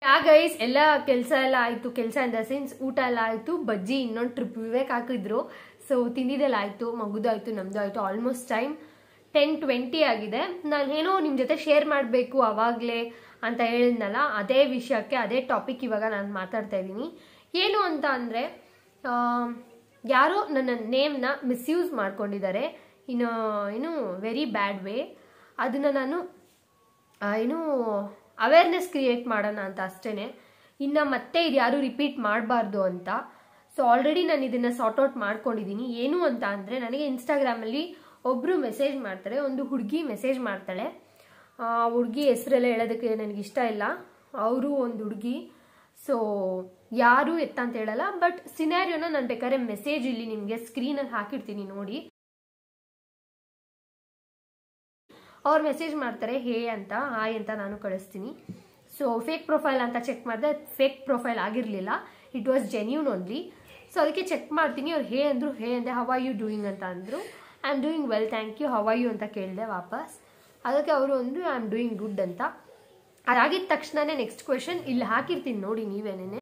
ಯಾ guys ಎಲ್ಲ ಕೆಲಸ ಎಲ್ಲ ಆಯ್ತು ಕೆಲಸ ಇನ್ ದ ಸೆನ್ಸ್ ಊಟ ಎಲ್ಲ ಆಯ್ತು ಬಜ್ಜಿ ಇನ್ನೊಂದು ಟ್ರಿಪ್ ವಿವೇಕ್ ಹಾಕಿದ್ರು ಸೊ ತಿಂದಿದ್ದೆಲ್ಲ ಆಯ್ತು ಮಗುದು ಆಯ್ತು ನಮ್ದು ಆಯ್ತು ಆಲ್ಮೋಸ್ಟ್ ಟೈಮ್ ಟೆನ್ ಟ್ವೆಂಟಿ ಆಗಿದೆ ನಾನು ಏನೋ ನಿಮ್ಮ ಜೊತೆ ಶೇರ್ ಮಾಡಬೇಕು ಅವಾಗಲೇ ಅಂತ ಹೇಳಿದ್ನಲ್ಲ ಅದೇ ವಿಷಯಕ್ಕೆ ಅದೇ ಟಾಪಿಕ್ ಇವಾಗ ನಾನು ಮಾತಾಡ್ತಾ ಇದ್ದೀನಿ ಏನು ಅಂತ ಅಂದರೆ ಯಾರೋ ನನ್ನ ನೇಮ್ನ ಮಿಸ್ಯೂಸ್ ಮಾಡ್ಕೊಂಡಿದ್ದಾರೆ ಇನ್ನು ಏನು ವೆರಿ ಬ್ಯಾಡ್ ವೇ ಅದನ್ನು ನಾನು ಆ, ಏನು ಅವೇರ್ನೆಸ್ ಕ್ರಿಯೇಟ್ ಮಾಡೋಣ ಅಂತ ಅಷ್ಟೇ ಇನ್ನು ಮತ್ತೆ ಇದು ಯಾರು ರಿಪೀಟ್ ಮಾಡಬಾರ್ದು ಅಂತ ಸೊ ಆಲ್ರೆಡಿ ನಾನು ಇದನ್ನು ಸಾರ್ಟ್ ಔಟ್ ಮಾಡ್ಕೊಂಡಿದ್ದೀನಿ ಏನು ಅಂತ ಅಂದರೆ ನನಗೆ ಇನ್ಸ್ಟಾಗ್ರಾಮಲ್ಲಿ ಒಬ್ಬರು ಮೆಸೇಜ್ ಮಾಡ್ತಾರೆ ಒಂದು ಹುಡುಗಿ ಮೆಸೇಜ್ ಮಾಡ್ತಾಳೆ ಆ ಹುಡುಗಿ ಹೆಸರೆಲ್ಲ ಹೇಳೋದಕ್ಕೆ ನನಗೆ ಇಷ್ಟ ಇಲ್ಲ ಅವರು ಒಂದು ಹುಡುಗಿ ಸೊ ಯಾರು ಎತ್ತ ಅಂತ ಹೇಳಲ್ಲ ಬಟ್ ಸಿನಾರಿಯೋನ ನಾನು ಬೇಕಾದ್ರೆ ಮೆಸೇಜ್ ಇಲ್ಲಿ ನಿಮಗೆ ಸ್ಕ್ರೀನಲ್ಲಿ ಹಾಕಿರ್ತೀನಿ ನೋಡಿ ಅವ್ರು ಮೆಸೇಜ್ ಮಾಡ್ತಾರೆ ಹೇ ಅಂತ ಹಾಯ್ ಅಂತ ನಾನು ಕಳಿಸ್ತೀನಿ ಸೊ ಫೇಕ್ ಪ್ರೊಫೈಲ್ ಅಂತ ಚೆಕ್ ಮಾಡಿದೆ ಫೇಕ್ ಪ್ರೊಫೈಲ್ ಆಗಿರಲಿಲ್ಲ it was genuine only so ಅದಕ್ಕೆ ಚೆಕ್ ಮಾಡ್ತೀನಿ ಅವ್ರು ಹೇ ಅಂದರು ಹೇ ಅಂದೆ ಹವ್ ಆರ್ ಯು ಡೂಯಿಂಗ್ ಅಂತ ಅಂದರು I am doing well thank you how are you ಅಂತ ಕೇಳಿದೆ ವಾಪಸ್ ಅದಕ್ಕೆ ಅವರು ಅಂದರು ಐ ಆಮ್ ಡೂಯಿಂಗ್ ಗುಡ್ ಅಂತ ಅದಾಗಿದ ತಕ್ಷಣನೇ ನೆಕ್ಸ್ಟ್ ಕ್ವೆಶನ್ ಇಲ್ಲಿ ಹಾಕಿರ್ತೀನಿ ನೋಡಿ ನೀವೇನೇನೆ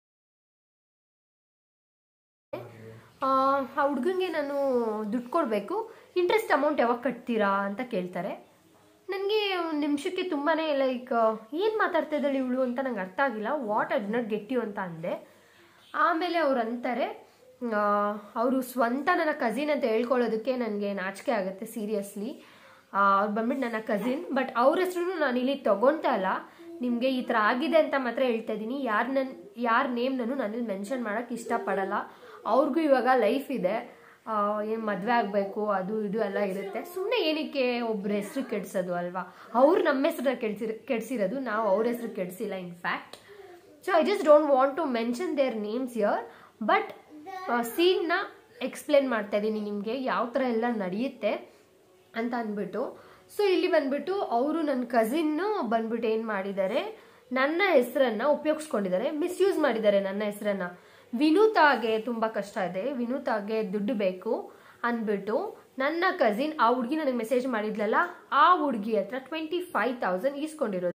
ಆ ಹುಡುಗಂಗೆ ನಾನು ದುಡ್ಡು ಕೊಡಬೇಕು ಇಂಟ್ರೆಸ್ಟ್ ಅಮೌಂಟ್ ಯಾವಾಗ ಕಟ್ತೀರಾ ಅಂತ ಕೇಳ್ತಾರೆ ನನಗೆ ಒಂದು ನಿಮಿಷಕ್ಕೆ ತುಂಬಾ ಲೈಕ್ ಏನು ಮಾತಾಡ್ತಾ ಇದ್ದಾಳೆ ಇವಳು ಅಂತ ನಂಗೆ ಅರ್ಥ ಆಗಿಲ್ಲ what I did not get you ಅಂತ ಅಂದೆ ಆಮೇಲೆ ಅವ್ರು ಅಂತಾರೆ ಅವರು ಸ್ವಂತ ನನ್ನ ಕಸಿನ್ ಅಂತ ಹೇಳ್ಕೊಳ್ಳೋದಕ್ಕೆ ನನಗೆ ನಾಚಿಕೆ ಆಗುತ್ತೆ ಸೀರಿಯಸ್ಲಿ ಅವ್ರು ಬಂದ್ಬಿಟ್ಟು ನನ್ನ ಕಸಿನ್ ಬಟ್ ಅವ್ರ ಹೆಸರು ನಾನು ಇಲ್ಲಿ ತಗೊಳ್ತಾ ಇಲ್ಲ ನಿಮಗೆ ಈ ಥರ ಆಗಿದೆ ಅಂತ ಮಾತ್ರ ಹೇಳ್ತಾ ಇದ್ದೀನಿ ಯಾರು ನನ್ನ ಯಾರ ನೇಮ್ ನಾನು ನಾನಿಲ್ಲಿ ಮೆನ್ಷನ್ ಮಾಡೋಕ್ಕೆ ಇಷ್ಟಪಡಲ್ಲ ಅವ್ರಿಗೂ ಇವಾಗ ಲೈಫ್ ಇದೆ ಏನು ಮದುವೆ ಆಗಬೇಕು ಅದು ಇದು ಎಲ್ಲ ಇರುತ್ತೆ ಸುಮ್ಮನೆ ಏನಕ್ಕೆ ಒಬ್ಬರ ಹೆಸರು ಕೆಡ್ಸೋದು ಅಲ್ವಾ ಅವ್ರು ನಮ್ಮ ಹೆಸರು ಕೆಡ್ಸಿರ ಕೆಡ್ಸಿರೋದು ನಾವು ಅವ್ರ ಹೆಸರು ಕೆಡ್ಸಿಲ್ಲ in fact so I just don't want to mention their names ಯರ್ ಬಟ್ ಸೀನ್ನ ಎಕ್ಸ್ಪ್ಲೇನ್ ಮಾಡ್ತಾ ಇದ್ದೀನಿ ನಿಮಗೆ ಯಾವ ಥರ ಎಲ್ಲ ನಡೆಯುತ್ತೆ ಅಂತ ಅಂದ್ಬಿಟ್ಟು ಸೊ ಇಲ್ಲಿ ಬಂದ್ಬಿಟ್ಟು ಅವರು ನನ್ನ ಕಸಿನ್ನು ಬಂದ್ಬಿಟ್ಟು ಏನು ಮಾಡಿದ್ದಾರೆ ನನ್ನ ಹೆಸರನ್ನ ಉಪಯೋಗಿಸ್ಕೊಂಡಿದ್ದಾರೆ ಮಿಸ್ಯೂಸ್ ಮಾಡಿದ್ದಾರೆ ನನ್ನ ಹೆಸರನ್ನ ವಿನೂತಾಗೆ ತುಂಬ ಕಷ್ಟ ಇದೆ ವಿನೂತಾಗೆ ದುಡ್ಡು ಬೇಕು ಅಂದ್ಬಿಟ್ಟು ನನ್ನ ಕಸಿನ್ ಆ ಹುಡುಗಿ ನನಗೆ ಮೆಸೇಜ್ ಮಾಡಿದ್ಲಲ್ಲ ಆ ಹುಡುಗಿ ಹತ್ರ ಟ್ವೆಂಟಿ ಫೈವ್ ತೌಸಂಡ್ ಈಸ್ಕೊಂಡಿರೋದು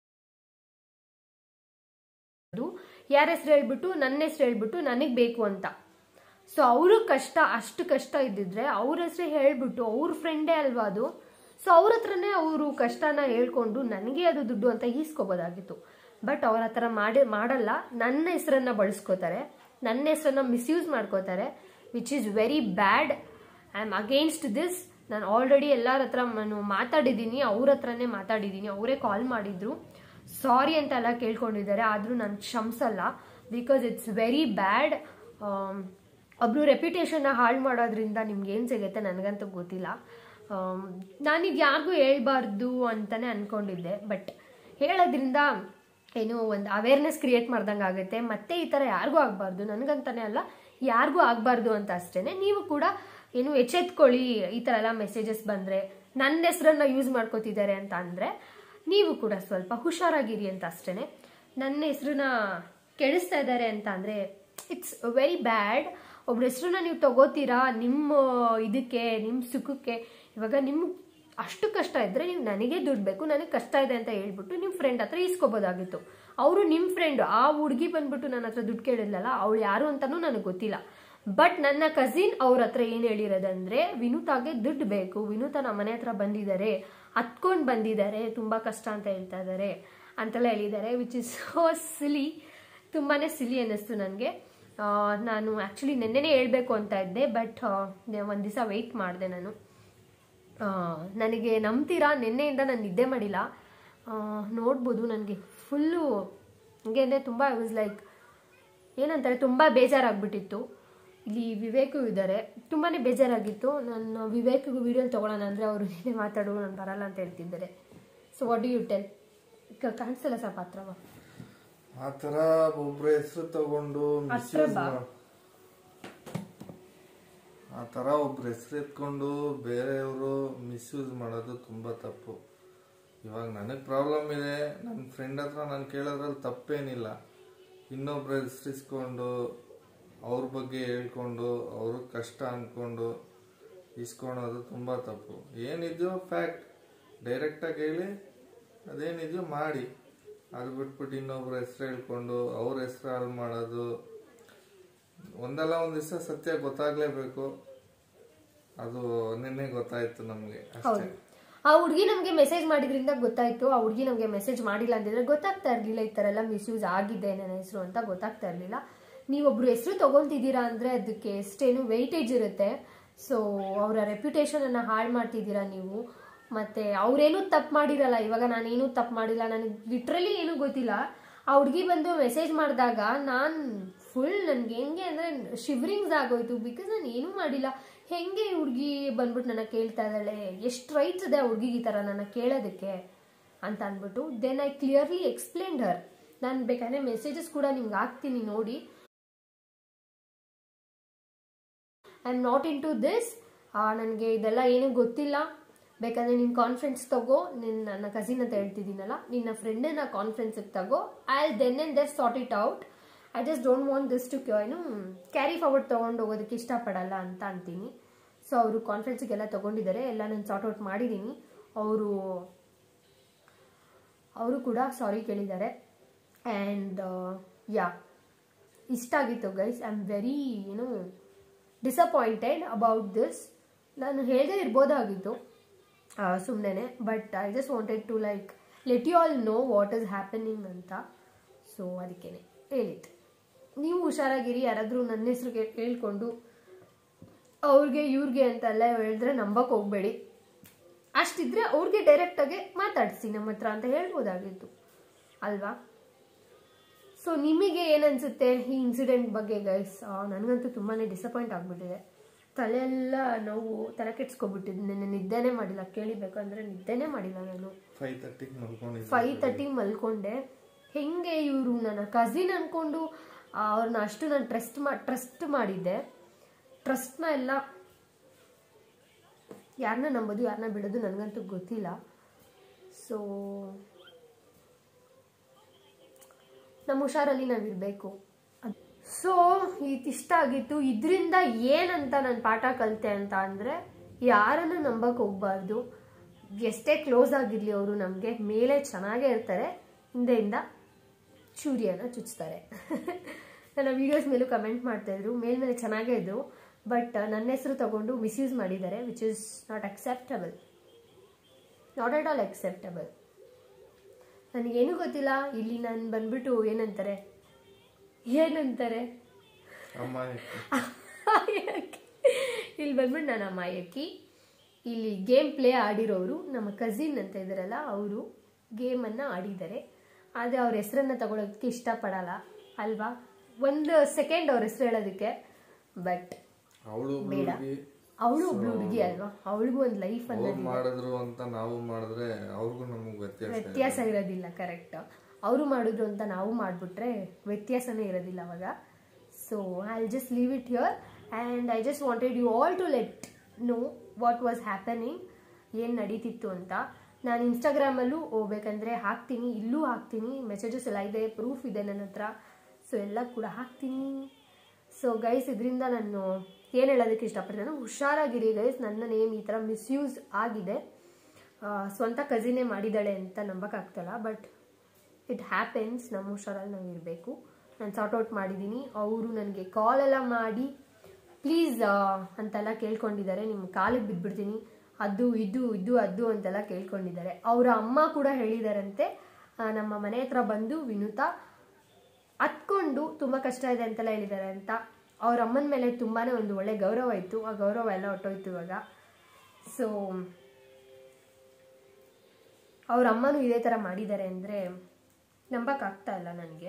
ಯಾರ ಹೆಸರು ಹೇಳ್ಬಿಟ್ಟು ನನ್ನ ಹೆಸರು ಹೇಳ್ಬಿಟ್ಟು ನನಗೆ ಬೇಕು ಅಂತ ಸೊ ಅವರು ಕಷ್ಟ ಅಷ್ಟು ಕಷ್ಟ ಇದ್ದಿದ್ರೆ ಅವ್ರ ಹೆಸರು ಹೇಳ್ಬಿಟ್ಟು ಅವ್ರ ಫ್ರೆಂಡೇ ಅಲ್ವಾ ಅದು ಸೊ ಅವ್ರ ಹತ್ರನೇ ಅವರು ಕಷ್ಟನ ಹೇಳ್ಕೊಂಡು ನನಗೆ ಅದು ದುಡ್ಡು ಅಂತ ಈಸ್ಕೋಬೋದಾಗಿತ್ತು ಬಟ್ ಅವ್ರ ಹತ್ರ ಮಾಡಿ ಮಾಡಲ್ಲ ನನ್ನ ಹೆಸರನ್ನ ಬಳಸ್ಕೋತಾರೆ ನನ್ನ ಹೆಸರನ್ನ ಮಿಸ್ಯೂಸ್ ಮಾಡ್ಕೋತಾರೆ which is very bad I am against this ನಾನು ಆಲ್ರೆಡಿ ಎಲ್ಲರ ಹತ್ರ ನಾನು ಮಾತಾಡಿದ್ದೀನಿ ಅವ್ರ ಹತ್ರನೇ ಮಾತಾಡಿದ್ದೀನಿ ಅವರೇ ಕಾಲ್ ಮಾಡಿದ್ರು ಸಾರಿ ಅಂತ ಎಲ್ಲ ಕೇಳ್ಕೊಂಡಿದ್ದಾರೆ ಆದರೂ ನಾನು ಕ್ಷಮಿಸಲ್ಲ ಬಿಕಾಸ್ ಇಟ್ಸ್ ವೆರಿ ಬ್ಯಾಡ್ ಒಬ್ರು ರೆಪ್ಯುಟೇಷನ್ನ ಹಾಳು ಮಾಡೋದ್ರಿಂದ ನಿಮ್ಗೆ ಏನು ಸಿಗುತ್ತೆ ನನಗಂತೂ ಗೊತ್ತಿಲ್ಲ ನಾನಿದು ಯಾರಿಗೂ ಹೇಳ್ಬಾರ್ದು ಅಂತಲೇ ಅಂದ್ಕೊಂಡಿದ್ದೆ ಬಟ್ ಹೇಳೋದ್ರಿಂದ ಏನು ಒಂದು ಅವೇರ್ನೆಸ್ ಕ್ರಿಯೇಟ್ ಮಾಡ್ದಂಗೆ ಆಗುತ್ತೆ ಮತ್ತೆ ಈ ಥರ ಯಾರಿಗೂ ಆಗಬಾರ್ದು ನನಗಂತಾನೆ ಅಲ್ಲ ಯಾರಿಗೂ ಆಗಬಾರ್ದು ಅಂತ ಅಷ್ಟೇ ನೀವು ಕೂಡ ಏನು ಎಚ್ಚೆತ್ಕೊಳ್ಳಿ ಈ ಥರ ಎಲ್ಲ ಮೆಸೇಜಸ್ ಬಂದರೆ ನನ್ನ ಹೆಸರನ್ನ ಯೂಸ್ ಮಾಡ್ಕೋತಿದ್ದಾರೆ ಅಂತ ಅಂದರೆ ನೀವು ಕೂಡ ಸ್ವಲ್ಪ ಹುಷಾರಾಗಿರಿ ಅಂತ ಅಷ್ಟೇ ನನ್ನ ಹೆಸರನ್ನ ಕೆಡಿಸ್ತಾ ಇದ್ದಾರೆ ಅಂತ ಅಂದರೆ ಇಟ್ಸ್ ವೆರಿ ಬ್ಯಾಡ್ ಒಬ್ರ ಹೆಸರನ್ನ ನೀವು ತಗೋತೀರಾ ನಿಮ್ಮ ಇದಕ್ಕೆ ನಿಮ್ಮ ಸುಖಕ್ಕೆ ಇವಾಗ ನಿಮ್ಮ ಅಷ್ಟು ಕಷ್ಟ ಇದ್ದರೆ ನೀವು ನನಗೆ ದುಡ್ಡು ಬೇಕು ನನಗೆ ಕಷ್ಟ ಇದೆ ಅಂತ ಹೇಳ್ಬಿಟ್ಟು ನಿಮ್ಮ ಫ್ರೆಂಡ್ ಹತ್ರ ಇಸ್ಕೋಬೋದಾಗಿತ್ತು ಅವರು ನಿಮ್ಮ ಫ್ರೆಂಡ್ ಆ ಹುಡುಗಿ ಬಂದ್ಬಿಟ್ಟು ನನ್ನ ಹತ್ರ ದುಡ್ಡು ಕೇಳಿದ್ಲಲ್ಲ ಅವಳು ಯಾರು ಅಂತಲೂ ನನಗೆ ಗೊತ್ತಿಲ್ಲ ಬಟ್ ನನ್ನ ಕಸಿನ್ ಅವ್ರ ಹತ್ರ ಏನು ಹೇಳಿರೋದಂದ್ರೆ ವಿನೂತಾಗೆ ದುಡ್ಡು ಬೇಕು ವಿನೂತ ನಮ್ಮ ಮನೆ ಹತ್ರ ಬಂದಿದ್ದಾರೆ ಹತ್ಕೊಂಡು ಬಂದಿದ್ದಾರೆ ತುಂಬ ಕಷ್ಟ ಅಂತ ಹೇಳ್ತಾ ಇದ್ದಾರೆ ಅಂತೆಲ್ಲ ಹೇಳಿದ್ದಾರೆ ವಿಚ್ ಇಸ್ ಸೋ ಸಿಲಿ ತುಂಬಾ ಸಿಲಿ ಅನ್ನಿಸ್ತು ನನಗೆ ನಾನು ಆ್ಯಕ್ಚುಲಿ ನೆನ್ನೆನೇ ಹೇಳಬೇಕು ಅಂತ ಇದ್ದೆ ಬಟ್ ಒಂದು ದಿವಸ ವೆಯ್ಟ್ ಮಾಡಿದೆ ನಾನು ನನಗೆ ನಂಬ್ತೀರಾ ನಿನ್ನೆಯಿಂದ ನಾನು ನಿದ್ದೆ ಮಾಡಿಲ್ಲ ನೋಡ್ಬೋದು ನನಗೆ ಫುಲ್ಲು ಹಂಗೆ ಅಂದರೆ ತುಂಬ ಐ ವಾಸ್ ಲೈಕ್ ಏನಂತಾರೆ ತುಂಬ ಬೇಜಾರಾಗ್ಬಿಟ್ಟಿತ್ತು ಇಲ್ಲಿ ವಿವೇಕು ಇದ್ದಾರೆ ತುಂಬಾ ಬೇಜಾರಾಗಿತ್ತು ನಾನು ವಿವೇಕಿಗೂ ವೀಡಿಯೋ ತೊಗೊಳ್ಳೋಣ ಅಂದರೆ ಅವರು ಏನೇ ಮಾತಾಡೋ ನಾನು ಬರಲ್ಲ ಅಂತ ಹೇಳ್ತಿದ್ದಾರೆ so what do you tell ಕಾಣಿಸಲ್ಲ ಸರ್ ಪಾತ್ರವ ಆ ಥರ ಒಬ್ರ ಹೆಸರು ತಗೊಂಡು ಹತ್ರ ಮಿಸ್ಯೂಸ್ ಬಾ. ಆ ಥರ ಒಬ್ರ ಹೆಸರು ಎತ್ಕೊಂಡು ಬೇರೆಯವರು ಮಿಸ್ಯೂಸ್ ಮಾಡೋದು ತುಂಬ ತಪ್ಪು ಇವಾಗ ನನಗೆ ಪ್ರಾಬ್ಲಮ್ ಇದೆ ನನ್ನ ಫ್ರೆಂಡ್ ಹತ್ರ ನಾನು ಕೇಳೋದ್ರಲ್ಲಿ ತಪ್ಪೇನಿಲ್ಲ ಇನ್ನೊಬ್ರ ಹೆಸರಿಸ್ಕೊಂಡು ಅವ್ರ ಬಗ್ಗೆ ಹೇಳ್ಕೊಂಡು ಅವ್ರ ಕಷ್ಟ ಅಂದ್ಕೊಂಡು ಇಸ್ಕೊಳೋದು ತುಂಬ ತಪ್ಪು ಏನಿದೆಯೋ ಫ್ಯಾಕ್ಟ್ ಡೈರೆಕ್ಟಾಗಿ ಹೇಳಿ ಅದೇನಿದೆಯೋ ಮಾಡಿ ಅದು ಬಿಟ್ಬಿಟ್ಟು ಇನ್ನೊಬ್ರ ಹೆಸರು ಹೇಳ್ಕೊಂಡು ಅವ್ರ ಹೆಸರು ಹಾಳು ಮಾಡೋದು ಒಂದಲ್ಲ ಒಂದ್ ದಿವಸ ಸತ್ಯ ಗೊತ್ತಾಗ್ಲೇಬೇಕು ಅದು ನಿನ್ನೆ ಗೊತ್ತಾಯ್ತು ನಮ್ಗೆ ಅಷ್ಟೇ ಹೌದು ಆ ಹುಡುಗಿ ನಮಗೆ ಮೆಸೇಜ್ ಮಾಡಿದ್ರಿಂದ ಗೊತ್ತಾಯ್ತು ಆ ಹುಡುಗಿ ನಮಗೆ ಮೆಸೇಜ್ ಮಾಡಿಲ್ಲ ಅಂದಿದ್ರೆ ಗೊತ್ತಾಗ್ತಾ ಇರಲಿಲ್ಲ ಈ ಥರ ಎಲ್ಲ ಮಿಸ್ಯೂಸ್ ಆಗಿದೆ ನನ್ನ ಹೆಸರು ಅಂತ ಗೊತ್ತಾಗ್ತಾ ಇರಲಿಲ್ಲ ನೀವೊಬ್ರು ಹೆಸರು ತಗೊಂತಿದ್ದೀರಾ ಅಂದ್ರೆ ಅದಕ್ಕೆ ಎಷ್ಟೇನು ವೆಯ್ಟೇಜ್ ಇರುತ್ತೆ ಸೊ ಅವರ ರೆಪ್ಯುಟೇಷನ್ ಅನ್ನ ಹಾಳು ಮಾಡ್ತಿದ್ದೀರಾ ನೀವು ಮತ್ತೆ ಅವ್ರೇನು ತಪ್ಪು ಮಾಡಿರಲ್ಲ ಇವಾಗ ನಾನೇನು ತಪ್ಪು ಮಾಡಿಲ್ಲ ನನಗೆ ಲಿಟ್ರಲಿ ಏನೂ ಗೊತ್ತಿಲ್ಲ ಆ ಹುಡುಗಿ ಬಂದು ಮೆಸೇಜ್ ಮಾಡಿದಾಗ ನಾನು ಫುಲ್ ನನಗೆ ಹೆಂಗೆ ಅಂದರೆ ಶಿವರಿಂಗ್ಸ್ ಆಗೋಯ್ತು ಬಿಕಾಸ್ ನಾನು ಏನೂ ಮಾಡಿಲ್ಲ ಹೆಂಗೆ ಈ ಹುಡುಗಿ ಬಂದ್ಬಿಟ್ಟು ನನ್ನ ಕೇಳ್ತಾ ಇದ್ದಾಳೆ ಎಷ್ಟು ರೈಟ್ಸ್ ಇದೆ ಆ ಹುಡುಗಿಗೆ ಈ ಥರ ನನ್ನ ಕೇಳೋದಕ್ಕೆ ಅಂತ ಅಂದ್ಬಿಟ್ಟು then I clearly explained her ನಾನು ಬೇಕಾದ್ರೆ ಮೆಸೇಜಸ್ ಕೂಡ ನಿಮ್ಗೆ ಹಾಕ್ತೀನಿ ನೋಡಿ I am not into this ನನಗೆ ಇದೆಲ್ಲ ಏನೂ ಗೊತ್ತಿಲ್ಲ ಬೇಕಾದ್ರೆ ನಿನ್ನ ಕಾನ್ಫರೆನ್ಸ್ ತಗೋ ನಿನ್ನ ನನ್ನ ಕಸಿನ್ ಅಂತ ಹೇಳ್ತಿದ್ದೀನಲ್ಲ ನಿನ್ನ ಫ್ರೆಂಡನ್ನ ಕಾನ್ಫರೆನ್ಸಿಗೆ ತಗೋ I then and this sort it out I just don't want this to ಏನು ಕ್ಯಾರಿ ಫಾರ್ವರ್ಡ್ ತೊಗೊಂಡು ಹೋಗೋದಕ್ಕೆ ಇಷ್ಟಪಡಲ್ಲ ಅಂತ ಅಂತೀನಿ ಸೊ ಅವರು ಕಾನ್ಫರೆನ್ಸಿಗೆಲ್ಲ ತೊಗೊಂಡಿದ್ದಾರೆ ಎಲ್ಲ ನಾನು ಸಾರ್ಟ್ ಔಟ್ ಮಾಡಿದ್ದೀನಿ ಅವರು ಅವರು ಕೂಡ ಸಾರಿ ಕೇಳಿದ್ದಾರೆ ಆ್ಯಂಡ್ ಯಾ ಇಷ್ಟ ಆಗಿತ್ತು ಗೈಸ್ ಐ ಆಮ್ ವೆರಿ ಏನು ಡಿಸಪಾಯಿಂಟೆಡ್ ಅಬೌಟ್ ದಿಸ್ ನಾನು ಹೇಳದೇ ಇರ್ಬೋದಾಗಿತ್ತು ಸುಮ್ಮನೆ but I just wanted to like let you all know what is happening ಅಂತ ಸೊ ಅದಕ್ಕೇನೆ ಹೇಳಿದ್ದು ನೀವು ಹುಷಾರಾಗಿರಿ ಯಾರಾದರೂ ನನ್ನ ಹೆಸರು ಹೇಳ್ಕೊಂಡು ಅವ್ರಿಗೆ ಇವ್ರಿಗೆ ಅಂತೆಲ್ಲ ಹೇಳಿದ್ರೆ ನಂಬಕ್ಕೆ ಹೋಗ್ಬೇಡಿ ಅಷ್ಟಿದ್ರೆ ಅವ್ರಿಗೆ ಡೈರೆಕ್ಟಾಗಿ ಮಾತಾಡಿಸಿ ನಮ್ಮ ಹತ್ರ ಅಂತ ಹೇಳ್ಬೋದಾಗಿತ್ತು ಅಲ್ವಾ ಸೊ ನಿಮಗೆ ಏನನ್ಸುತ್ತೆ ಈ ಇನ್ಸಿಡೆಂಟ್ ಬಗ್ಗೆ ಗೈಸ್ ನನಗಂತೂ ತುಂಬಾ ಡಿಸಪಾಯಿಂಟ್ ಆಗಿಬಿಟ್ಟಿದೆ ತಲೆಯೆಲ್ಲ ನೋವು ತಲೆ ಕೆಡ್ಸ್ಕೊಬಿಟ್ಟಿದ್ದು ನೆನ್ನೆ ನಿದ್ದೆನೇ ಮಾಡಿಲ್ಲ ಕೇಳಿಬೇಕಂದ್ರೆ ನಿದ್ದೆನೇ ಮಾಡಿಲ್ಲ ನಾನು ಫೈವ್ ತರ್ಟಿಗೆ ಮಲ್ಕೊಂಡಿದ್ದೆ ಫೈವ್ ತರ್ಟಿ ಮಲ್ಕೊಂಡೆ ಹೆಂಗೆ ಇವರು ನನ್ನ ಕಸಿನ್ ಅನ್ಕೊಂಡು ಅವ್ರನ್ನ ಅಷ್ಟು ನಾನು ಟ್ರಸ್ಟ್ ಮಾ ಟ್ರಸ್ಟ್ ಮಾಡಿದ್ದೆ ಟ್ರಸ್ಟ್ನ ಎಲ್ಲ ಯಾರನ್ನ ನಂಬೋದು ಯಾರನ್ನ ಬಿಡೋದು ನನಗಂತೂ ಗೊತ್ತಿಲ್ಲ ಸೊ ನಮ್ಮ ಹುಷಾರಲ್ಲಿ ನಾವಿರಬೇಕು ಸೊ ಇಷ್ಟ ಆಗಿತ್ತು ಇದರಿಂದ ಏನಂತ ನಾನು ಪಾಠ ಕಲಿತೆ ಅಂತ ಅಂದರೆ ಯಾರನ್ನು ನಂಬಕ್ಕೆ ಹೋಗ್ಬಾರ್ದು ಎಷ್ಟೇ ಕ್ಲೋಸ್ ಆಗಿರಲಿ ಅವರು ನಮಗೆ ಮೇಲೆ ಚೆನ್ನಾಗೇ ಇರ್ತಾರೆ ಹಿಂದೆಯಿಂದ ಚೂರಿಯನ್ನು ಚುಚ್ತಾರೆ ನನ್ನ ವೀಡಿಯೋಸ್ ಮೇಲೂ ಕಮೆಂಟ್ ಮಾಡ್ತಾಯಿದ್ರು ಮೇಲ್ಮೇಲೆ ಚೆನ್ನಾಗೇ ಇದ್ರು ಬಟ್ ನನ್ನ ಹೆಸರು ತಗೊಂಡು ಮಿಸ್ಯೂಸ್ ಮಾಡಿದ್ದಾರೆ which is not acceptable not at all acceptable ನನಗೇನು ಗೊತ್ತಿಲ್ಲ ಇಲ್ಲಿ ನಾನು ಬಂದ್ಬಿಟ್ಟು ಏನಂತಾರೆ ಏನಂತಾರೆ ಅಮಾಯಕ ಅಮಾಯಕಿ. ಇಲ್ಲಿ ಬಂದ್ಬಿಟ್ಟು ನಾನು ಅಮಾಯಕಿ ಇಲ್ಲಿ ಗೇಮ್ ಪ್ಲೇ ಆಡಿರೋರು ನಮ್ಮ ಕಸಿನ್ ಅಂತ ಇದ್ದಾರಲ್ಲ ಅವರು ಗೇಮನ್ನು ಆಡಿದ್ದಾರೆ ಆದರೆ ಅವ್ರ ಹೆಸರನ್ನ ತಗೊಳೋದಕ್ಕೆ ಇಷ್ಟಪಡಲ್ಲ ಅಲ್ವಾ ಒಂದು ಸೆಕೆಂಡ್ ಅವ್ರ ಹೆಸರು ಹೇಳೋದಕ್ಕೆ ಬಟ್ ಅವಳು ಬೇಡ. ಹುಡುಗಿ ಅವಳು ಒಬ್ಳು ಹುಡುಗಿ ಅಲ್ವಾ ಅವಳಿಗೂ ಒಂದು ಲೈಫ್ ಅವ್ರು ಅನ್ನೋದು ಮಾಡಿದ್ರು ಅಂತ ನಾವು ಮಾಡಿದ್ರೆ ಅವ್ರಿಗೂ ನಮಗ್ ವ್ಯತ್ಯಾಸ ಇದೆ. ವ್ಯತ್ಯಾಸ ಇರೋದಿಲ್ಲ ಕರೆಕ್ಟ್ ಅವರು ಮಾಡಿದ್ರು ಅಂತ ನಾವು ಮಾಡಿಬಿಟ್ರೆ ವ್ಯತ್ಯಾಸನೇ ಇರೋದಿಲ್ಲ ಅವಾಗ so I just leave it here and I just wanted you all to let know what was happening ಏನು ನಡೀತಿತ್ತು ಅಂತ ನಾನು ಇನ್ಸ್ಟಾಗ್ರಾಮಲ್ಲೂ ಹೋಗ್ಬೇಕಂದ್ರೆ ಹಾಕ್ತೀನಿ ಇಲ್ಲೂ ಹಾಕ್ತೀನಿ ಮೆಸೇಜಸ್ ಎಲ್ಲ ಇದೆ ಪ್ರೂಫ್ ಇದೆ ನನ್ನ ಹತ್ರ ಸೊ ಎಲ್ಲ ಕೂಡ ಹಾಕ್ತೀನಿ ಸೊ ಗೈಸ್ ಇದರಿಂದ ನಾನು ಏನು ಹೇಳೋದಕ್ಕೆ ಇಷ್ಟಪಡ್ತೀನಿ ನಾನು ಹುಷಾರಾಗಿರಿ ಗೈಸ್ ನನ್ನ ನೇಮ್ ಈ ಥರ ಮಿಸ್ಯೂಸ್ ಆಗಿದೆ ಆ, ಸ್ವಂತ ಕಸಿನೇ ಮಾಡಿದ್ದಾಳೆ ಅಂತ ನಂಬಕ್ಕಾಗ್ತಲ್ಲ ಬಟ್ ಇಟ್ ಹ್ಯಾಪೆನ್ಸ್ ನಮ್ಮ ಹುಷಾರಲ್ಲಿ ನಾವು ಇರಬೇಕು ನಾನು ಸಾರ್ಟ್ ಔಟ್ ಮಾಡಿದ್ದೀನಿ ಅವರು ನನಗೆ ಕಾಲೆಲ್ಲ ಮಾಡಿ ಪ್ಲೀಸ್ ಅಂತೆಲ್ಲ ಕೇಳ್ಕೊಂಡಿದ್ದಾರೆ ನಿಮ್ಮ ಕಾಲಿಗೆ ಬಿದ್ದುಬಿಡ್ತೀನಿ ಅದು ಇದು ಇದು ಅದು ಅಂತೆಲ್ಲ ಕೇಳ್ಕೊಂಡಿದ್ದಾರೆ ಅವರ ಅಮ್ಮ ಕೂಡ ಹೇಳಿದಾರಂತೆ ಆ, ನಮ್ಮ ಮನೆ ಹತ್ರ ಬಂದು ವಿನುತಾ ಹತ್ಕೊಂಡು ತುಂಬ ಕಷ್ಟ ಇದೆ ಅಂತೆಲ್ಲ ಹೇಳಿದ್ದಾರೆ ಅಂತ ಅವ್ರ ಅಮ್ಮನ ಮೇಲೆ ತುಂಬಾ ಒಂದು ಒಳ್ಳೆ ಗೌರವ ಇತ್ತು ಆ ಗೌರವ ಎಲ್ಲ ಹೊಟ್ಟೋಯ್ತು ಇವಾಗ ಸೊ ಅವ್ರ ಅಮ್ಮನೂ ಇದೇ ಥರ ಮಾಡಿದ್ದಾರೆ ಅಂದರೆ ನಂಬಕ್ಕಾಗ್ತಾ ಇಲ್ಲ ನನಗೆ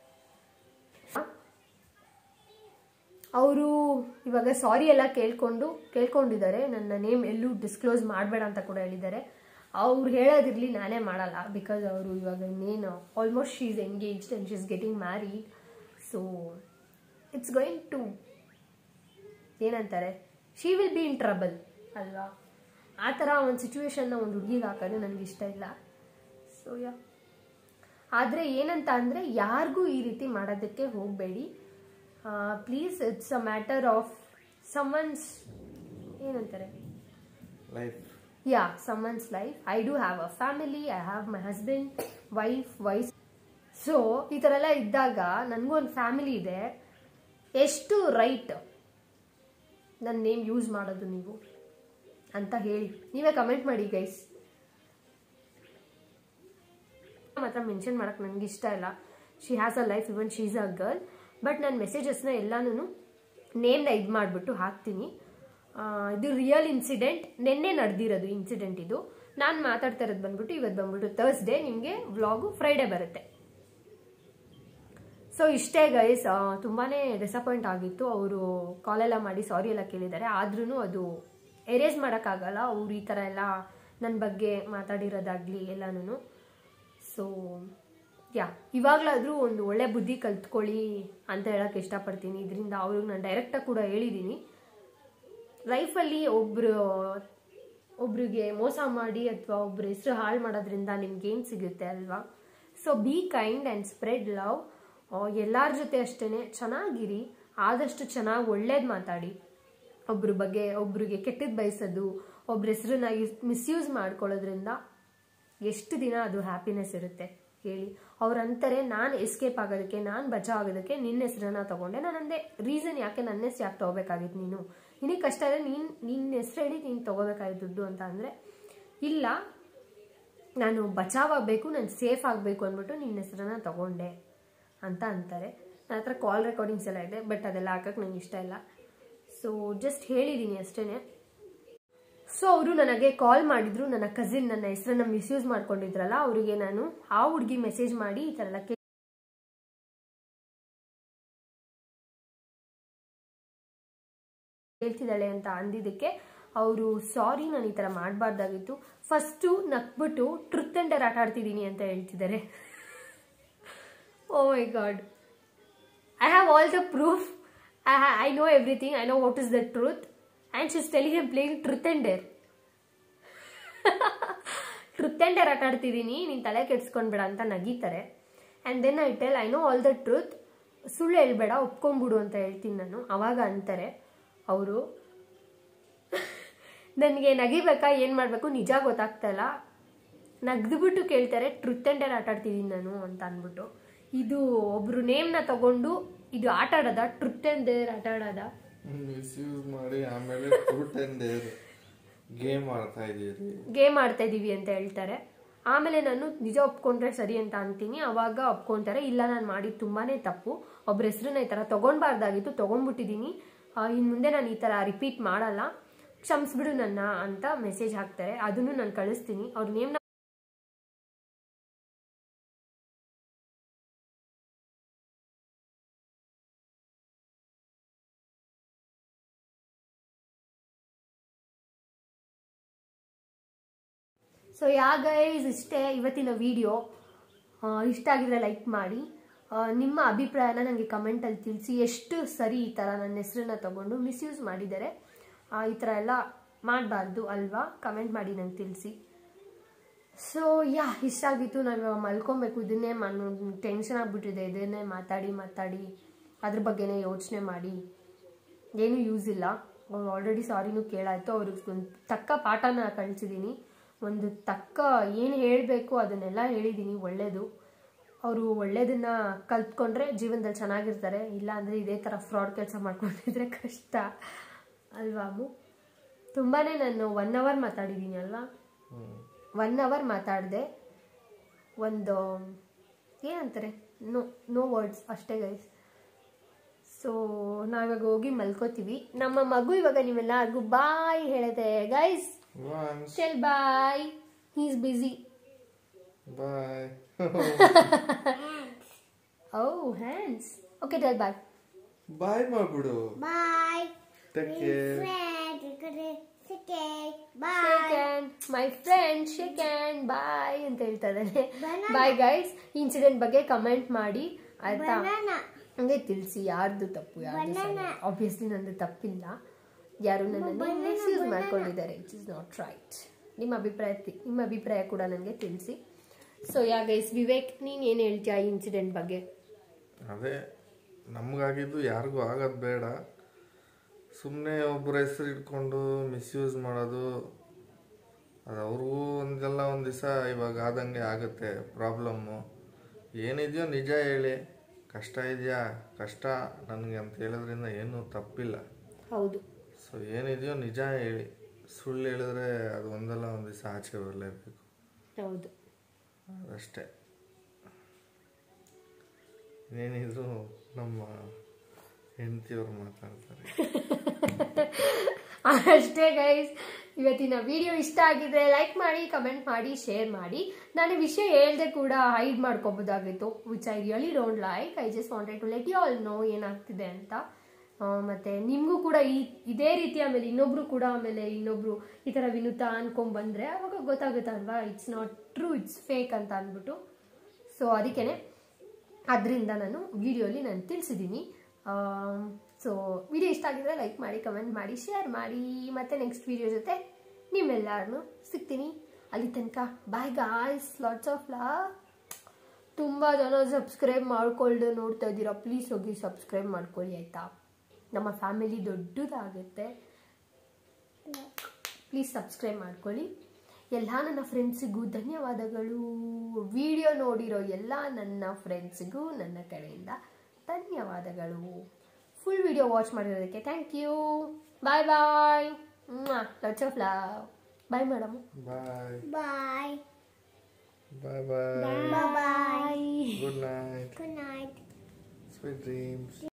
ಅವರು ಇವಾಗ ಸಾರಿ ಎಲ್ಲ ಕೇಳ್ಕೊಂಡು ಕೇಳ್ಕೊಂಡಿದ್ದಾರೆ ನನ್ನ ನೇಮ್ ಎಲ್ಲೂ ಡಿಸ್ಕ್ಲೋಸ್ ಮಾಡಬೇಡ ಅಂತ ಕೂಡ ಹೇಳಿದ್ದಾರೆ ಅವ್ರು ಹೇಳೋದಿರಲಿ ನಾನೇ ಮಾಡಲ್ಲ ಬಿಕಾಸ್ ಅವರು ಇವಾಗ ಇನ್ನೇನು almost she is engaged and she is getting married so it's going to ಏನಂತಾರೆ she will be in trouble ಅಲ್ವಾ ಆ ಥರ ಒಂದು ಸಿಚುವೇಶನ್ನ ಒಂದು ಹುಡುಗಿಗೆ ಹಾಕೋದು ನನಗೆ ಇಷ್ಟ ಇಲ್ಲ ಸೊ ಯಾ ಆದರೆ ಏನಂತ ಅಂದರೆ ಯಾರಿಗೂ ಈ ರೀತಿ ಮಾಡೋದಕ್ಕೆ ಹೋಗಬೇಡಿ please it's a matter of someone's ಏನಂತಾರೆ life yeah someone's life I do have a family I have my husband wife wife so ಈ ಥರ ಎಲ್ಲ ಇದ್ದಾಗ ನನಗೂ ಒಂದು ಫ್ಯಾಮಿಲಿ ಇದೆ ಎಷ್ಟು ರೈಟ್ ನನ್ನ ನೇಮ್ ಯೂಸ್ ಮಾಡೋದು ನೀವು ಅಂತ ಹೇಳಿ ನೀವೇ ಕಮೆಂಟ್ ಮಾಡಿ ಗೈಸ್ ಮಾತ್ರ ಮೆನ್ಷನ್ ಮಾಡಕ್ಕೆ ನನಗೆ ಇಷ್ಟ ಇಲ್ಲ she has a life even she's a girl but ನನ್ನ ಮೆಸೇಜಸ್ನ ಎಲ್ಲನೂ ನೇಮ್ನ ಇದು ಮಾಡಿಬಿಟ್ಟು ಹಾಕ್ತೀನಿ ಆ, ಇದು ರಿಯಲ್ ಇನ್ಸಿಡೆಂಟ್ ನಿನ್ನೆ ನಡೆದಿರೋದು ಇನ್ಸಿಡೆಂಟ್ ಇದು ನಾನು ಮಾತಾಡ್ತಾ ಇರೋದು ಬಂದ್ಬಿಟ್ಟು ಇವತ್ತು ಬಂದ್ಬಿಟ್ಟು ಥರ್ಸ್ಡೇ ನಿಮಗೆ ವ್ಲಾಗು ಫ್ರೈಡೇ ಬರುತ್ತೆ ಸೊ ಇಷ್ಟೇ ಗೈಸ್ ತುಂಬಾ ಡಿಸಪಾಯಿಂಟ್ ಆಗಿತ್ತು ಅವರು ಕಾಲೆಲ್ಲ ಮಾಡಿ ಸಾರಿ ಎಲ್ಲ ಕೇಳಿದ್ದಾರೆ ಆದ್ರೂ ಅದು ಎರೇಸ್ ಮಾಡೋಕ್ಕಾಗಲ್ಲ ಅವ್ರು ಈ ಥರ ಎಲ್ಲ ನನ್ನ ಬಗ್ಗೆ ಮಾತಾಡಿರೋದಾಗಲಿ ಎಲ್ಲನೂ ಸೊ ಯಾ ಇವಾಗಲಾದರೂ ಒಂದು ಒಳ್ಳೆ ಬುದ್ಧಿ ಕಲ್ತ್ಕೊಳ್ಳಿ ಅಂತ ಹೇಳೋಕ್ಕೆ ಇಷ್ಟಪಡ್ತೀನಿ ಇದರಿಂದ ಅವ್ರಿಗೆ ನಾನು ಡೈರೆಕ್ಟಾಗಿ ಕೂಡ ಹೇಳಿದ್ದೀನಿ ಲೈಫಲ್ಲಿ ಒಬ್ಬರು ಒಬ್ರಿಗೆ ಮೋಸ ಮಾಡಿ ಅಥವಾ ಒಬ್ರ ಹೆಸರು ಹಾಳು ಮಾಡೋದ್ರಿಂದ ನಿಮ್ಗೇನು ಸಿಗುತ್ತೆ ಅಲ್ವಾ so be kind and spread love ಎಲ್ಲರ ಜೊತೆ ಅಷ್ಟೇ ಚೆನ್ನಾಗಿರಿ ಆದಷ್ಟು ಚೆನ್ನಾಗಿ ಒಳ್ಳೇದು ಮಾತಾಡಿ ಒಬ್ರ ಬಗ್ಗೆ ಒಬ್ರಿಗೆ ಕೆಟ್ಟದ್ದು ಬಯಸೋದು ಒಬ್ರ ಹೆಸರನ್ನ ಮಿಸ್ಯೂಸ್ ಮಾಡ್ಕೊಳ್ಳೋದ್ರಿಂದ ಎಷ್ಟು ದಿನ ಅದು ಹ್ಯಾಪಿನೆಸ್ ಇರುತ್ತೆ ಹೇಳಿ ಅವ್ರಂತಾರೆ ನಾನು ಎಸ್ಕೇಪ್ ಆಗೋದಕ್ಕೆ ನಾನು ಬಚಾವ್ ಆಗೋದಕ್ಕೆ ನಿನ್ನ ಹೆಸರನ್ನ ತಗೊಂಡೆ ನಾನು ಅಂದೆ ರೀಸನ್ ಯಾಕೆ ನನ್ನ ಹೆಸರು ಯಾಕೆ ತಗೋಬೇಕಾಗಿತ್ತು ನೀನು ನಿನಗೆ ಕಷ್ಟ ಇದೆ ನೀನು ನಿನ್ನ ಹೆಸರು ಹೇಳಿ ನೀನು ತಗೋಬೇಕಾಗಿತ್ತು ದುಡ್ಡು ಅಂತ ಅಂದರೆ ಇಲ್ಲ ನಾನು ಬಚಾವ್ ಆಗಬೇಕು ನಾನು ಸೇಫ್ ಆಗಬೇಕು ಅಂದ್ಬಿಟ್ಟು ನಿನ್ನ ಹೆಸರನ್ನ ತಗೊಂಡೆ ಅಂತ ಅಂತಾರೆ ನನ್ನ ಹತ್ರ ಕಾಲ್ ರೆಕಾರ್ಡಿಂಗ್ಸ್ ಎಲ್ಲ ಇದೆ ಬಟ್ ಅದೆಲ್ಲ ಹಾಕಕ್ಕೆ ನಂಗೆ ಇಷ್ಟ ಇಲ್ಲ ಸೊ ಜಸ್ಟ್ ಹೇಳಿದ್ದೀನಿ ಅಷ್ಟೇ ಸೊ ಅವರು ನನಗೆ ಕಾಲ್ ಮಾಡಿದ್ರು ನನ್ನ ಕಸಿನ್ ನನ್ನ ಹೆಸರನ್ನ ಮಿಸ್ಯೂಸ್ ಮಾಡ್ಕೊಂಡಿದ್ರಲ್ಲ ಅವರಿಗೆ ನಾನು ಆ ಹುಡುಗಿ ಮೆಸೇಜ್ ಮಾಡಿ ಈ ಥರ ಎಲ್ಲ ಕೇ- ಹೇಳ್ತಿದ್ದಾಳೆ ಅಂತ ಅಂದಿದ್ದಕ್ಕೆ ಅವರು ಸಾರಿ ನಾನು ಈ ಥರ ಮಾಡಬಾರ್ದಾಗಿತ್ತು ಫಸ್ಟು ನಕ್ಬಿಟ್ಟು ಟ್ರುತ್ ಅಂಡರ್ ಆಟ ಆಡ್ತಿದ್ದೀನಿ ಅಂತ ಹೇಳ್ತಿದ್ದಾರೆ oh my god I have all the proof. I, ha- I know everything. I know what is the truth. And she's telling him playing truth and dare. Truth and dare ಆಟ ಆಡ್ತಿದ್ದೀನಿ ನೀನು ತಲೆ ಕೆಡ್ಸ್ಕೊಂಡ್ಬೇಡ ಅಂತ ನಗೀತಾರೆ and then I tell I know all the truth ಸುಳ್ಳು ಹೇಳ್ಬೇಡ ಒಪ್ಕೊಂಬಿಡು ಅಂತ ಹೇಳ್ತೀನಿ ನಾನು ಅವಾಗ ಅಂತಾರೆ ಅವರು ನನಗೆ ನಗಿಬೇಕಾ ಏನು ಮಾಡಬೇಕು ನಿಜ ಗೊತ್ತಾಗ್ತಾ ಇಲ್ಲ ನಗ್ದುಬಿಟ್ಟು ಕೇಳ್ತಾರೆ ಟ್ರುತ್ ಆ್ಯಂಡ್ ಡೇರ್ ಆಟ ಆಡ್ತಿದ್ದೀನಿ ನಾನು ಅಂತ ಅಂದ್ಬಿಟ್ಟು ಇದು ಒಬ್ರು ನೇಮ್ನ ತಗೊಂಡು ಇದು ಆಟ ಆಡೋದ ಟ್ರುತ್ ಆ್ಯಂಡ್ ಡೇರ್ ಆಟ ಆಡೋದ ಮಿಸ್ಯೂಸ್ ಮಾಡಿ ಆಮೇಲೆ ಫ್ರೂಟ್ ಅಂಡ್ ಗೇಮ್ ಆಡ್ತಾ ಇದೀರಿ ಗೇಮ್ ಆಡ್ತಾ ಇದೀವಿ ಅಂತ ಹೇಳ್ತಾರೆ ಆಮೇಲೆ ನಾನು ನಿಜ ಒಪ್ಕೊಂಡ್ರೆ ಸರಿ ಅಂತ ಅಂತೀನಿ ಅವಾಗ ಒಪ್ಕೊಂತಾರೆ ಇಲ್ಲ ನಾನು ಮಾಡಿದ್ದು ತುಂಬಾನೇ ತಪ್ಪು ಒಬ್ರ ಹೆಸರನ್ನ ಈ ಥರ ತೊಗೊಂಡ್ಬಾರ್ದಾಗಿತ್ತು ತೊಗೊಂಡ್ಬಿಟ್ಟಿದ್ದೀನಿ ಇನ್ನು ಮುಂದೆ ನಾನು ಈ ಥರ ರಿಪೀಟ್ ಮಾಡಲ್ಲ ಕ್ಷಮಿಸ್ಬಿಡು ನನ್ನ ಅಂತ ಮೆಸೇಜ್ ಹಾಕ್ತಾರೆ ಅದನ್ನು ನಾನು ಕಳಿಸ್ತೀನಿ ಅವ್ರ ನೇಮ್ನ ಸೊ ಯಾ ಗೈಸ್ ಇಷ್ಟೇ ಇವತ್ತಿನ ವಿಡಿಯೋ ಇಷ್ಟ ಆಗಿದ್ರೆ ಲೈಕ್ ಮಾಡಿ ಆ, ನಿಮ್ಮ ಅಭಿಪ್ರಾಯನ ನನಗೆ ಕಮೆಂಟಲ್ಲಿ ತಿಳಿಸಿ ಎಷ್ಟು ಸರಿ ಈ ಥರ ನನ್ನ ಹೆಸರನ್ನ ತಗೊಂಡು ಮಿಸ್ಯೂಸ್ ಮಾಡಿದ್ದಾರೆ ಆ, ಈ ಥರ ಎಲ್ಲ ಮಾಡಬಾರ್ದು ಅಲ್ವಾ ಕಮೆಂಟ್ ಮಾಡಿ ನಂಗೆ ತಿಳಿಸಿ ಸೊ ಯಾ ಇಷ್ಟ ಆಗಿತ್ತು ನಾನು ಇವಾಗ ಮಲ್ಕೊಬೇಕು ಇದನ್ನೇ ನಾನು ಟೆನ್ಷನ್ ಆಗಿಬಿಟ್ಟಿದೆ ಇದನ್ನೇ ಮಾತಾಡಿ ಮಾತಾಡಿ ಅದ್ರ ಬಗ್ಗೆನೇ ಯೋಚನೆ ಮಾಡಿ ಏನೂ ಯೂಸ್ ಇಲ್ಲ ಅವ್ರು ಆಲ್ರೆಡಿ ಸಾರಿನೂ ಕೇಳಾಯ್ತು ಅವ್ರಿಗೆ ಒಂದು ತಕ್ಕ ಪಾಠನ ಕಳಿಸಿದ್ದೀನಿ ಒಂದು ತಕ್ಕ ಏನು ಹೇಳಬೇಕು ಅದನ್ನೆಲ್ಲ ಹೇಳಿದ್ದೀನಿ ಒಳ್ಳೇದು ಅವರು ಒಳ್ಳೇದನ್ನ ಕಲ್ತ್ಕೊಂಡ್ರೆ ಜೀವನದಲ್ಲಿ ಚೆನ್ನಾಗಿರ್ತಾರೆ ಇಲ್ಲ ಅಂದರೆ ಇದೇ ಥರ ಫ್ರಾಡ್ ಕೆಲಸ ಮಾಡ್ಕೊಂಡಿದ್ರೆ ಕಷ್ಟ ಅಲ್ವಾ ಅಮ್ಮು ತುಂಬಾ ನಾನು ಒನ್ ಅವರ್ ಮಾತಾಡಿದ್ದೀನಿ ಅಲ್ವಾ ಒನ್ ಅವರ್ ಮಾತಾಡಿದೆ ಒಂದು ಏನಂತಾರೆ ನೋ ನೋ ವರ್ಡ್ಸ್ ಅಷ್ಟೇ ಗೈಸ್ ಸೊ ನಾವಿವಾಗ ಹೋಗಿ ಮಲ್ಕೋತೀವಿ ನಮ್ಮ ಮಗು ಇವಾಗ ನೀವೆಲ್ಲರಿಗೂ ಬಾಯ್ ಹೇಳಿದೆ guys once tell bye he's busy bye oh hands okay tell bye bye ಮಾಡ್ಬಿಡು Bye. Take care Friend, you're gonna say bye. Shake hand my friend shake hand bye ಅಂತ ಹೇಳ್ತಾ ಇದ್ದಾನೆ Banana. ಬಾಯ್ ಗೈಸ್ ಇನ್ಸಿಡೆಂಟ್ ಬಗ್ಗೆ comment ಮಾಡಿ ಆಯ್ತಾ Banana. ಹಂಗೆ ತಿಳಿಸಿ ಯಾರ್ದು ತಪ್ಪು ಯಾರ್ದು ಆಬ್ವಿಯಸ್ಲಿ ನಂದು ತಪ್ಪಿಲ್ಲ ಯಾರು ನನ್ನನ್ನು ಮಿಸ್ಯೂಸ್ ಮಾಡ್ಕೊಂಡಿದ್ದಾರೆ ಇಟ್ಸ್ ಇಸ್ ನಾಟ್ ರೈಟ್ ನಿಮ್ಮ ಅಭಿಪ್ರಾಯ ತಿ- ನಿಮ್ಮ ಅಭಿಪ್ರಾಯ ಕೂಡ ನನಗೆ ತಿಳಿಸಿ ಸೊ ಯಾ ಗೈಸ್ ವಿವೇಕ್ ನೀನು ಏನು ಹೇಳ್ತೀಯ ಈ ಇನ್ಸಿಡೆಂಟ್ ಬಗ್ಗೆ ಅದೇ ನಮಗಾಗಿದ್ದು ಯಾರಿಗೂ ಆಗೋದು ಬೇಡ ಸುಮ್ಮನೆ ಒಬ್ಬರ ಹೆಸರು ಇಟ್ಕೊಂಡು ಮಿಸ್ಯೂಸ್ ಮಾಡೋದು ಅದು ಅವ್ರಿಗೂ ಒಂದೆಲ್ಲ ಒಂದು ದಿವಸ ಇವಾಗ ಆದಂಗೆ ಆಗುತ್ತೆ ಪ್ರಾಬ್ಲಮ್ಮು ಏನಿದೆಯೋ ನಿಜ ಹೇಳಿ ಕಷ್ಟ ಇದೆಯಾ ಕಷ್ಟ ನನಗೆ ಅಂತ ಹೇಳೋದ್ರಿಂದ ಏನೂ ತಪ್ಪಿಲ್ಲ ಹೌದು ಸೊ ಏನಿದೆಯೋ ನಿಜ ಹೇಳಿ ಸುಳ್ಳು ಹೇಳಿದ್ರೆ ಅದು ಒಂದಲ್ಲ ಒಂದು ದಿವಸ ಆಚೆ ಬರಲೇಬೇಕು ಹೌದು ಅದಷ್ಟೇ ಏನಿದ್ರು ನಮ್ಮ ಹೆಂಡತಿಯವ್ರು ಮಾತಾಡ್ತಾರೆ ಅಷ್ಟೇ ಗೈಸ್ ಇವತ್ತಿನ ವಿಡಿಯೋ ಇಷ್ಟ ಆಗಿದ್ರೆ ಲೈಕ್ ಮಾಡಿ ಕಮೆಂಟ್ ಮಾಡಿ ಶೇರ್ ಮಾಡಿ ನಾನು ಈ ವಿಷಯ ಹೇಳ್ದೆ ಕೂಡ ಹೈಡ್ ಮಾಡ್ಕೋಬೋದಾಗಿತ್ತು which I really don't like I just wanted to let you all know ಏನಾಗ್ತಿದೆ ಅಂತ ಆ, ಮತ್ತೆ ನಿಮಗೂ ಕೂಡ ಈ ಇದೇ ರೀತಿ ಆಮೇಲೆ ಇನ್ನೊಬ್ರು ಕೂಡ ಆಮೇಲೆ ಇನ್ನೊಬ್ರು ಈ ಥರ ವಿನುತ ಅನ್ಕೊಂಡ್ ಬಂದ್ರೆ ಅವಾಗ ಗೊತ್ತಾಗುತ್ತೆ ಅಲ್ವಾ it's not true it's fake ಅಂತ ಅಂದ್ಬಿಟ್ಟು ಸೊ ಅದಕ್ಕೇನೆ ಅದರಿಂದ ನಾನು ವಿಡಿಯೋಲಿ ನಾನು ತಿಳಿಸಿದ್ದೀನಿ ಸೊ ವಿಡಿಯೋ ಇಷ್ಟ ಆಗಿದ್ರೆ ಲೈಕ್ ಮಾಡಿ ಕಮೆಂಟ್ ಮಾಡಿ ಶೇರ್ ಮಾಡಿ ಮತ್ತೆ ನೆಕ್ಸ್ಟ್ ವಿಡಿಯೋ ಜೊತೆ ನಿಮ್ಮೆಲ್ಲರನ್ನು ಸಿಗ್ತೀನಿ ಅಲ್ಲಿ ತನಕ bye guys lots of love ತುಂಬ ಜನ ಸಬ್ಸ್ಕ್ರೈಬ್ ಮಾಡ್ಕೊಳ್ದೆ ನೋಡ್ತಾ ಇದ್ದೀರಾ ಪ್ಲೀಸ್ ಹೋಗಿ ಸಬ್ಸ್ಕ್ರೈಬ್ ಮಾಡ್ಕೊಳ್ಳಿ ಆಯಿತಾ ನಮ್ಮ ಫ್ಯಾಮಿಲಿ ದೊಡ್ಡದಾಗುತ್ತೆ ಪ್ಲೀಸ್ ಸಬ್ಸ್ಕ್ರೈಬ್ ಮಾಡ್ಕೊಳ್ಳಿ ಎಲ್ಲ ನನ್ನ ಫ್ರೆಂಡ್ಸಿಗೂ ಧನ್ಯವಾದಗಳು ವಿಡಿಯೋ ನೋಡಿರೋ ಎಲ್ಲ ನನ್ನ ಫ್ರೆಂಡ್ಸಿಗೂ ನನ್ನ ಕಡೆಯಿಂದ ಧನ್ಯವಾದಗಳು ಫುಲ್ ವಿಡಿಯೋ ವಾಚ್ ಮಾಡಿರೋದಕ್ಕೆ thank you bye bye lots of love bye madam bye Bye. Bye bye Bye bye. Good night Good night. Sweet dreams